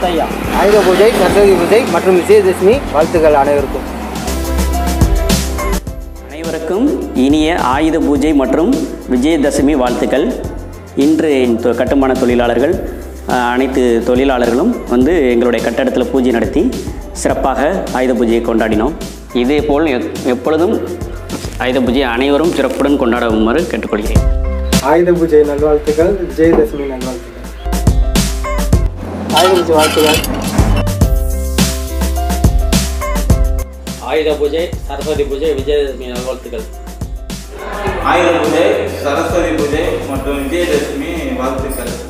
ஐயா ஆயுத பூஜை சரஸ்வதி பூஜை மற்றும் விஜயதசமி வாழ்த்துக்கள் அனைவருக்கும் அனைவருக்கும் இனிய ஆயுத பூஜை மற்றும் விஜயதசமி வாழ்த்துக்கள் இன்று தொ- கட்டுமான தொழிலாளர்கள் அஹ், அனைத்து தொழிலாளர்களும் வந்து எங்களுடைய கட்டடத்தில் பூஜை நடத்தி சிறப்பாக ஆயுத பூஜையை கொண்டாடினோம் இதேபோல் எப்- எப்பொழுதும் ஆயுத பூஜையை அனைவரும் சிறப்புடன் கொண்டாடுமாறு கேட்டுக்கொள்கிறேன் ஆயுத பூஜை நல்வாழ்த்துக்கள் விஜயதசமி நல்வாழ்த்துக்கள் ஆயுத பூஜை வாழ்த்துக்கள் ஆயுத பூஜை சரஸ்வதி பூஜை விஜயதசமி நல்வாழ்த்துக்கள் ஆயுத பூஜை சரஸ்வதி பூஜை மற்றும் விஜயதசமி வாழ்த்துக்கள்